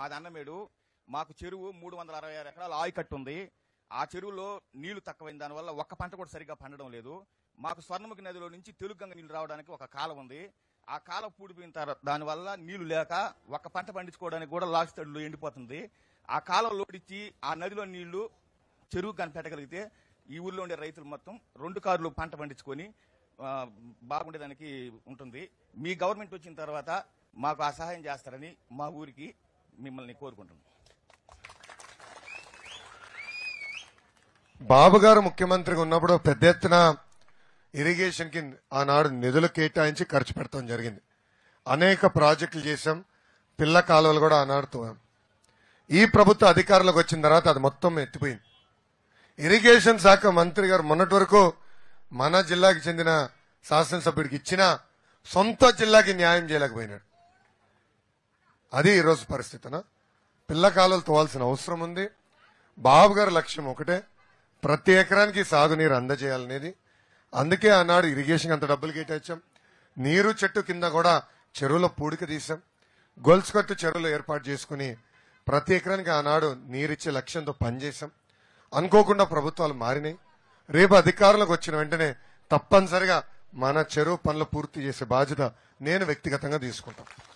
మాది అన్నమేడు మాకు చెరువు మూడు వందల అరవై ఆరు ఎకరాలు ఆయికట్టు ఉంది ఆ చెరువులో నీళ్లు తక్కువైన దానివల్ల ఒక్క పంట కూడా సరిగా పండడం లేదు మాకు స్వర్ణముఖి నదిలో నుంచి తెలుగంగ నీళ్లు రావడానికి ఒక కాలం ఉంది ఆ కాలం పూడిపోయిన తర్వాత దానివల్ల నీళ్లు లేక ఒక్క పంట పండించుకోవడానికి కూడా లాస్ట్ తడులు ఎండిపోతుంది ఆ కాలం లోడిచ్చి ఆ నదిలో నీళ్లు చెరువు కనిపెట్టగలిగితే ఈ ఊర్లో ఉండే రైతులు మొత్తం రెండు కార్లు పంట పండించుకొని ఆ, బాగుండేదానికి ఉంటుంది మీ గవర్నమెంట్ వచ్చిన తర్వాత మాకు ఆ సహాయం చేస్తారని మా ఊరికి మిమ్మల్ని కోరుకుంటున్నాం బాబు గారు ముఖ్యమంత్రిగా ఉన్నప్పుడు పెద్ద ఎత్తున ఇరిగేషన్ కి ఆనాడు నిధులు కేటాయించి ఖర్చు పెడతాం జరిగింది అనేక ప్రాజెక్టులు చేశాం పిల్ల కాలువలు కూడా ఆనాడు తోవాం ఈ ప్రభుత్వ అధికారులకు వచ్చిన తర్వాత అది మొత్తం ఎత్తిపోయింది ఇరిగేషన్ శాఖ మంత్రి గారు మొన్నటి వరకు మన జిల్లాకి చెందిన శాసనసభ్యుడికి ఇచ్చిన సొంత జిల్లాకి న్యాయం చేయలేకపోయినాడు అది ఈరోజు పరిస్థితిన పిల్ల కాలువలు తోవాల్సిన అవసరం ఉంది బాబు గారి లక్ష్యం ఒకటే ప్రతి ఎకరానికి సాగునీరు అందజేయాలనేది అందుకే ఆనాడు ఇరిగేషన్ అంత డబ్బులు కేటాయించాం నీరు చెట్టు కింద కూడా చెరువులో పూడిక తీసాం గొలుసుకట్టు చెరువులు ఏర్పాటు చేసుకుని ప్రతి ఎకరానికి ఆనాడు నీరిచ్చే లక్ష్యంతో పనిచేశాం అనుకోకుండా ప్రభుత్వాలు మారినాయి రేపు అధికారులకు వచ్చిన వెంటనే తప్పనిసరిగా మన చెరువు పనులు పూర్తి చేసే బాధ్యత నేను వ్యక్తిగతంగా తీసుకుంటాను